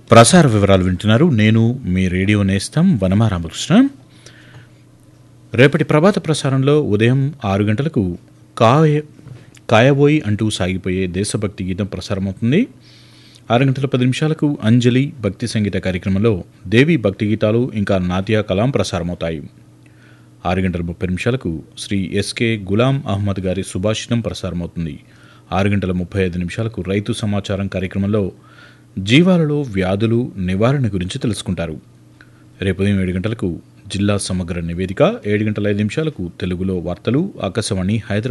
ప్రసార వివరాలు వింటున్నారు నేను మీ రేడియో నేస్తం వనమా రామకృష్ణ రేపటి ప్రభాత ప్రసారంలో ఉదయం ఆరు గంటలకు కాయ కాయబోయి అంటూ సాగిపోయే దేశభక్తి గీతం ప్రసారమవుతుంది ఆరు గంటల పది నిమిషాలకు అంజలి భక్తి సంగీత కార్యక్రమంలో దేవి భక్తి గీతాలు ఇంకా నాట్య కలాం ప్రసారమవుతాయి ఆరు గంటల ముప్పై నిమిషాలకు శ్రీ ఎస్కే గులాం అహ్మద్ గారి సుభాషితం ప్రసారమవుతుంది ఆరు గంటల ముప్పై ఐదు నిమిషాలకు రైతు సమాచారం కార్యక్రమంలో జీవాలలో వ్యాధులు నివారణ గురించి తెలుసుకుంటారు రేపు ఉదయం ఏడు గంటలకు జిల్లా సమగ్ర నివేదిక ఏడు గంటల ఐదు నిమిషాలకు తెలుగులో వార్తలు ఆకాశవాణి హైదరాబాద్